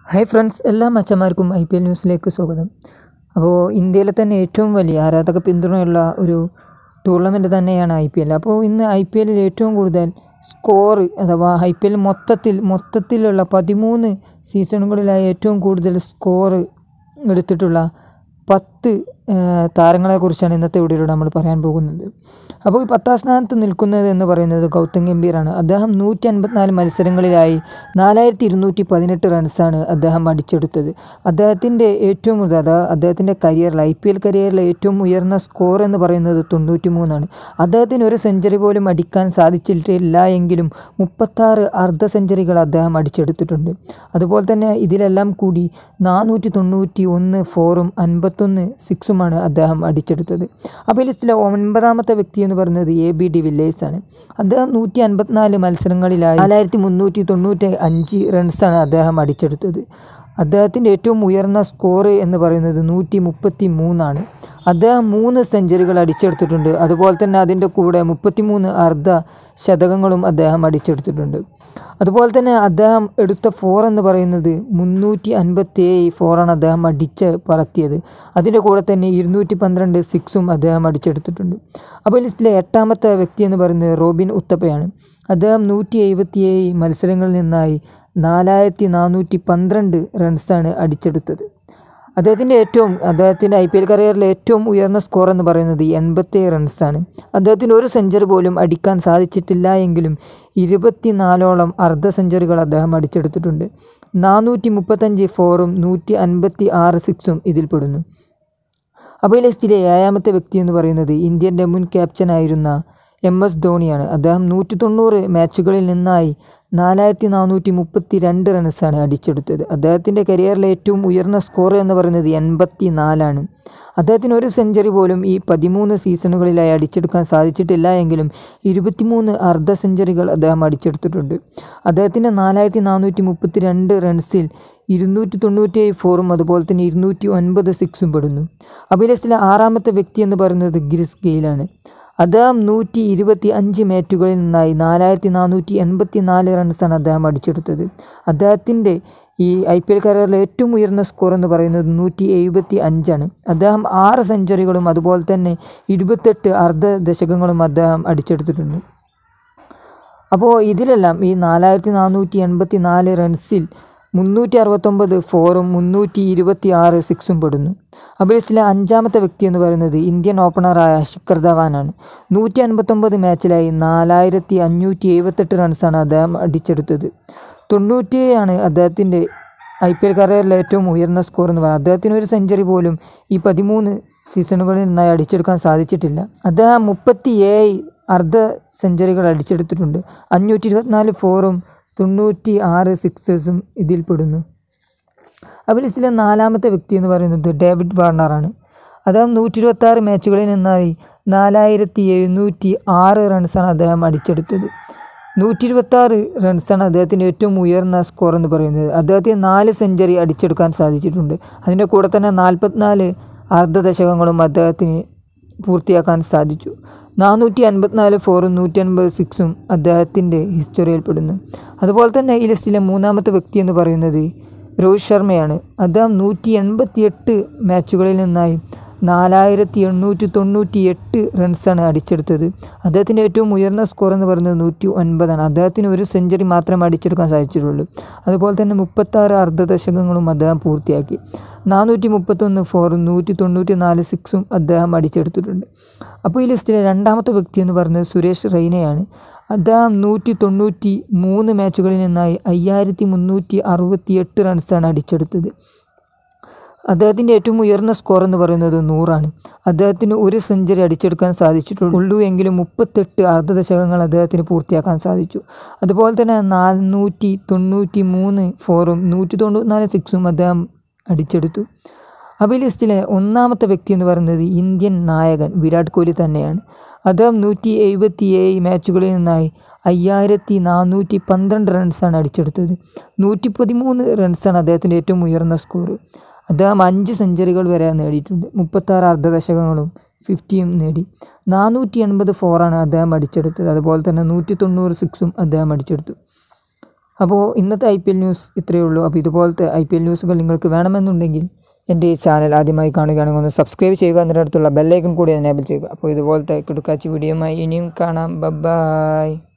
hi friends എല്ലാ മച്ചന്മാർക്കും I P L ന്യൂസിലേക്ക് സ്വാഗതം അപ്പോൾ ഇന്ത്യയിലെ തന്നെ ഏറ്റവും വലിയ ആരാധക പിന്തുണയുള്ള ഒരു ടൂർണമെൻറ്റ് തന്നെയാണ് ഐ പി എൽ അപ്പോൾ ഇന്ന് ഐ പി എല്ലിൽ ഏറ്റവും കൂടുതൽ സ്കോർ അഥവാ ഐ പി എൽ മൊത്തത്തിൽ മൊത്തത്തിലുള്ള പതിമൂന്ന് സീസണുകളിലായി ഏറ്റവും കൂടുതൽ സ്കോർ എടുത്തിട്ടുള്ള പത്ത് താരങ്ങളെക്കുറിച്ചാണ് ഇന്നത്തെ വീഡിയോയിലൂടെ നമ്മൾ പറയാൻ പോകുന്നത് അപ്പോൾ ഈ പത്താം സ്ഥാനത്ത് നിൽക്കുന്നത് എന്ന് പറയുന്നത് ഗൗതം ഗംഭീറാണ് അദ്ദേഹം നൂറ്റി അൻപത്തിനാല് മത്സരങ്ങളിലായി നാലായിരത്തി ഇരുന്നൂറ്റി പതിനെട്ട് റൺസാണ് അദ്ദേഹം അടിച്ചെടുത്തത് അദ്ദേഹത്തിൻ്റെ ഏറ്റവും കൂടുതൽ അതായത് അദ്ദേഹത്തിൻ്റെ കരിയറിൽ ഐ പി എൽ കരിയറിലെ ഏറ്റവും ഉയർന്ന സ്കോർ എന്ന് പറയുന്നത് തൊണ്ണൂറ്റി മൂന്നാണ് അദ്ദേഹത്തിന് ഒരു സെഞ്ചുറി പോലും അടിക്കാൻ സാധിച്ചിട്ടില്ല എങ്കിലും മുപ്പത്താറ് അർദ്ധ സെഞ്ചുറികൾ അദ്ദേഹം അടിച്ചെടുത്തിട്ടുണ്ട് അതുപോലെ തന്നെ ഇതിലെല്ലാം കൂടി നാനൂറ്റി തൊണ്ണൂറ്റി ഒന്ന് ഫോറും അൻപത്തൊന്ന് സിക്സുമാണ് അദ്ദേഹം അടിച്ചെടുത്തത് അപ്പോൾ ഈ ലിസ്റ്റിലെ ഒൻപതാമത്തെ വ്യക്തി എന്ന് പറയുന്നത് എ ബി ഡി വില്ലേഴ്സ് ആണ് അദ്ദേഹം നൂറ്റി അൻപത്തിനാല് മത്സരങ്ങളിലായി നാലായിരത്തി മുന്നൂറ്റി തൊണ്ണൂറ്റി അഞ്ച് റൺസാണ് അദ്ദേഹം അടിച്ചെടുത്തത് അദ്ദേഹത്തിൻ്റെ ഏറ്റവും ഉയർന്ന സ്കോർ എന്ന് പറയുന്നത് നൂറ്റി മുപ്പത്തി മൂന്നാണ് അദ്ദേഹം മൂന്ന് സെഞ്ചുറികൾ അടിച്ചെടുത്തിട്ടുണ്ട് അതുപോലെ തന്നെ അതിൻ്റെ കൂടെ മുപ്പത്തിമൂന്ന് അർദ്ധ ശതകങ്ങളും അദ്ദേഹം അടിച്ചെടുത്തിട്ടുണ്ട് അതുപോലെ തന്നെ അദ്ദേഹം എടുത്ത ഫോർ എന്ന് പറയുന്നത് മുന്നൂറ്റി അൻപത്തി ഏഴ് ഫോറാണ് അദ്ദേഹം അടിച്ച് പറത്തിയത് അതിൻ്റെ കൂടെ തന്നെ ഇരുന്നൂറ്റി പന്ത്രണ്ട് സിക്സും അദ്ദേഹം അടിച്ചെടുത്തിട്ടുണ്ട് അപ്പോൾ ലിസ്റ്റിലെ എട്ടാമത്തെ വ്യക്തി എന്ന് പറയുന്നത് റോബിൻ ഉത്തപ്പയാണ് അദ്ദേഹം നൂറ്റി എഴുപത്തി ഏഴ് മത്സരങ്ങളിൽ നിന്നായി നാലായിരത്തി നാനൂറ്റി പന്ത്രണ്ട് റൺസാണ് അടിച്ചെടുത്തത് അദ്ദേഹത്തിൻ്റെ ഏറ്റവും അദ്ദേഹത്തിൻ്റെ ഐ പി എൽ കരിയറിലെ ഏറ്റവും ഉയർന്ന സ്കോർ എന്ന് പറയുന്നത് എൺപത്തേഴ് റൺസാണ് അദ്ദേഹത്തിന് ഒരു സെഞ്ചുറി പോലും അടിക്കാൻ സാധിച്ചിട്ടില്ല എങ്കിലും ഇരുപത്തിനാലോളം അർദ്ധ സെഞ്ചുറികൾ അദ്ദേഹം അടിച്ചെടുത്തിട്ടുണ്ട് നാനൂറ്റി മുപ്പത്തഞ്ച് ഫോറും നൂറ്റി അൻപത്തി ആറ് സിക്സും ഇതിൽപ്പെടുന്നു അപ്പോൾ ഈ ലിസ്റ്റിലെ ഏഴാമത്തെ വ്യക്തി എന്ന് പറയുന്നത് ഇന്ത്യൻ്റെ മുൻ ക്യാപ്റ്റനായിരുന്ന എം എസ് ധോണിയാണ് അദ്ദേഹം നൂറ്റി തൊണ്ണൂറ് മാച്ചുകളിൽ നിന്നായി നാലായിരത്തി നാനൂറ്റി മുപ്പത്തി രണ്ട് റൺസാണ് അടിച്ചെടുത്തത് അദ്ദേഹത്തിൻ്റെ കരിയറിലെ ഏറ്റവും ഉയർന്ന സ്കോർ എന്ന് പറയുന്നത് എൺപത്തി നാലാണ് അദ്ദേഹത്തിന് ഒരു സെഞ്ചുറി പോലും ഈ പതിമൂന്ന് സീസണുകളിലായി അടിച്ചെടുക്കാൻ സാധിച്ചിട്ടില്ല എങ്കിലും ഇരുപത്തിമൂന്ന് അർദ്ധ സെഞ്ചുറികൾ അദ്ദേഹം അടിച്ചെടുത്തിട്ടുണ്ട് അദ്ദേഹത്തിൻ്റെ നാലായിരത്തി നാനൂറ്റി മുപ്പത്തി രണ്ട് റൺസിൽ ഇരുന്നൂറ്റി തൊണ്ണൂറ്റിയേഴ് ഫോറും അതുപോലെ തന്നെ ഇരുന്നൂറ്റി ഒൻപത് സിക്സും പെടുന്നു അഭിലസിലെ ആറാമത്തെ വ്യക്തി എന്ന് പറയുന്നത് ഗ്രിസ് ഗെയിലാണ് അദ്ദേഹം നൂറ്റി ഇരുപത്തി അഞ്ച് മാച്ചുകളിൽ നിന്നായി നാലായിരത്തി നാനൂറ്റി എൺപത്തി നാല് റൺസാണ് അദ്ദേഹം അടിച്ചെടുത്തത് അദ്ദേഹത്തിൻ്റെ ഈ ഐ പി എൽ കരിയറിലെ ഏറ്റവും ഉയർന്ന സ്കോർ എന്ന് പറയുന്നത് നൂറ്റി എഴുപത്തി അഞ്ചാണ് അദ്ദേഹം ആറ് സെഞ്ചുറികളും അതുപോലെ തന്നെ ഇരുപത്തെട്ട് അർദ്ധ ദശകങ്ങളും അദ്ദേഹം അടിച്ചെടുത്തിട്ടുണ്ട് അപ്പോൾ ഇതിലെല്ലാം ഈ നാലായിരത്തി നാനൂറ്റി എൺപത്തി നാല് റൺസിൽ മുന്നൂറ്റി അറുപത്തൊമ്പത് ഫോറും മുന്നൂറ്റി ഇരുപത്തി ആറ് സിക്സും പെടുന്നു അബിലിസിലെ അഞ്ചാമത്തെ വ്യക്തി എന്ന് പറയുന്നത് ഇന്ത്യൻ ഓപ്പണറായ ശിഖർ ധവാനാണ് നൂറ്റി അൻപത്തൊമ്പത് മാച്ചിലായി നാലായിരത്തി അഞ്ഞൂറ്റി എഴുപത്തെട്ട് റൺസാണ് അദ്ദേഹം അടിച്ചെടുത്തത് തൊണ്ണൂറ്റിയാണ് അദ്ദേഹത്തിൻ്റെ ഐ പി എൽ കരിയറിലെ ഏറ്റവും ഉയർന്ന സ്കോർ എന്ന് പറയുന്നത് അദ്ദേഹത്തിന് ഒരു സെഞ്ചുറി പോലും ഈ പതിമൂന്ന് സീസണുകളിൽ നിന്നായി അടിച്ചെടുക്കാൻ സാധിച്ചിട്ടില്ല അദ്ദേഹം മുപ്പത്തി ഏഴ് അർദ്ധ സെഞ്ചുറികൾ അടിച്ചെടുത്തിട്ടുണ്ട് അഞ്ഞൂറ്റി ഇരുപത്തിനാല് ഫോറും തൊണ്ണൂറ്റി ആറ് സിക്സേഴ്സും ഇതിൽപ്പെടുന്നു അപ്പോൾ ലിസ്റ്റിലെ നാലാമത്തെ വ്യക്തി എന്ന് പറയുന്നത് ഡേവിഡ് വാർണറാണ് അദ്ദേഹം നൂറ്റി ഇരുപത്താറ് മാച്ചുകളിൽ നിന്നായി നാലായിരത്തി എഴുന്നൂറ്റി ആറ് റൺസാണ് അദ്ദേഹം അടിച്ചെടുത്തത് നൂറ്റി ഇരുപത്താറ് റൺസാണ് അദ്ദേഹത്തിൻ്റെ ഏറ്റവും ഉയർന്ന സ്കോർ എന്ന് പറയുന്നത് അദ്ദേഹത്തിന് നാല് സെഞ്ചുറി അടിച്ചെടുക്കാൻ സാധിച്ചിട്ടുണ്ട് അതിൻ്റെ കൂടെ തന്നെ നാൽപ്പത്തിനാല് അർദ്ധ ദശകങ്ങളും അദ്ദേഹത്തിന് പൂർത്തിയാക്കാൻ സാധിച്ചു നാനൂറ്റി അൻപത്തിനാല് ഫോറും നൂറ്റി അൻപത് സിക്സും അദ്ദേഹത്തിൻ്റെ ഹിസ്റ്ററിയിൽപ്പെടുന്നു അതുപോലെ തന്നെ ഈ ലിസ്റ്റിലെ മൂന്നാമത്തെ വ്യക്തി എന്ന് പറയുന്നത് രോഹിത് ശർമ്മയാണ് അദ്ദേഹം നൂറ്റി എൺപത്തി എട്ട് മാച്ചുകളിൽ നിന്നായി നാലായിരത്തി എണ്ണൂറ്റി തൊണ്ണൂറ്റി എട്ട് റൺസാണ് അടിച്ചെടുത്തത് അദ്ദേഹത്തിൻ്റെ ഏറ്റവും ഉയർന്ന സ്കോർ എന്ന് പറയുന്നത് നൂറ്റി ഒൻപതാണ് അദ്ദേഹത്തിന് ഒരു സെഞ്ചുറി മാത്രമേ അടിച്ചെടുക്കാൻ സാധിച്ചിട്ടുള്ളൂ അതുപോലെ തന്നെ മുപ്പത്താറ് അർദ്ധ ദശകങ്ങളും അദ്ദേഹം പൂർത്തിയാക്കി നാനൂറ്റി മുപ്പത്തൊന്ന് ഫോറും നൂറ്റി തൊണ്ണൂറ്റി നാല് സിക്സും അദ്ദേഹം അടിച്ചെടുത്തിട്ടുണ്ട് അപ്പോൾ ഈ ലിസ്റ്റിലെ രണ്ടാമത്തെ വ്യക്തി എന്ന് പറയുന്നത് സുരേഷ് റെയ്നയാണ് അദ്ദേഹം നൂറ്റി തൊണ്ണൂറ്റി മൂന്ന് മാച്ചുകളിൽ നിന്നായി അയ്യായിരത്തി മുന്നൂറ്റി അറുപത്തി എട്ട് റൺസാണ് അടിച്ചെടുത്തത് അദ്ദേഹത്തിൻ്റെ ഏറ്റവും ഉയർന്ന സ്കോർ എന്ന് പറയുന്നത് നൂറാണ് അദ്ദേഹത്തിന് ഒരു സെഞ്ചുറി അടിച്ചെടുക്കാൻ സാധിച്ചിട്ടുള്ളൂ എങ്കിലും മുപ്പത്തെട്ട് അർദ്ധ ദശകങ്ങൾ അദ്ദേഹത്തിന് പൂർത്തിയാക്കാൻ സാധിച്ചു അതുപോലെ തന്നെ നാനൂറ്റി തൊണ്ണൂറ്റി മൂന്ന് ഫോറും നൂറ്റി തൊണ്ണൂറ്റിനാല് സിക്സും അദ്ദേഹം അടിച്ചെടുത്തു അപ്പോൾ ഈ ലിസ്റ്റിലെ ഒന്നാമത്തെ വ്യക്തി എന്ന് പറയുന്നത് ഇന്ത്യൻ നായകൻ വിരാട് കോഹ്ലി തന്നെയാണ് അദ്ദേഹം നൂറ്റി എഴുപത്തി ഏഴ് മാച്ചുകളിൽ നിന്നായി അയ്യായിരത്തി നാനൂറ്റി പന്ത്രണ്ട് റൺസാണ് അടിച്ചെടുത്തത് നൂറ്റി പതിമൂന്ന് റൺസാണ് അദ്ദേഹത്തിൻ്റെ ഏറ്റവും ഉയർന്ന സ്കോർ അദ്ദേഹം അഞ്ച് സെഞ്ചുറികൾ വരെ നേടിയിട്ടുണ്ട് മുപ്പത്താറ് അർദ്ധദശകങ്ങളും ഫിഫ്റ്റിയും നേടി നാനൂറ്റി എൺപത് ഫോറാണ് അദ്ദേഹം അടിച്ചെടുത്തത് അതുപോലെ തന്നെ നൂറ്റി തൊണ്ണൂറ് സിക്സും അദ്ദേഹം അടിച്ചെടുത്തു അപ്പോൾ ഇന്നത്തെ ഐ പി എൽ ന്യൂസ് ഇത്രയേ ഉള്ളൂ അപ്പോൾ ഇതുപോലത്തെ ഐ പി എൽ ന്യൂസുകൾ നിങ്ങൾക്ക് വേണമെന്നുണ്ടെങ്കിൽ എൻ്റെ ഈ ചാനൽ ആദ്യമായി കാണുകയാണെങ്കിൽ ഒന്ന് സബ്സ്ക്രൈബ് ചെയ്യുക എന്നിട്ട് അടുത്തുള്ള ബെല്ലൈക്കൺ കൂടി എനേബിൾ ചെയ്യുക അപ്പോൾ ഇതുപോലത്തെ കിടുക്കാച്ചി വീഡിയോയുമായി ഇനിയും കാണാം ബൈ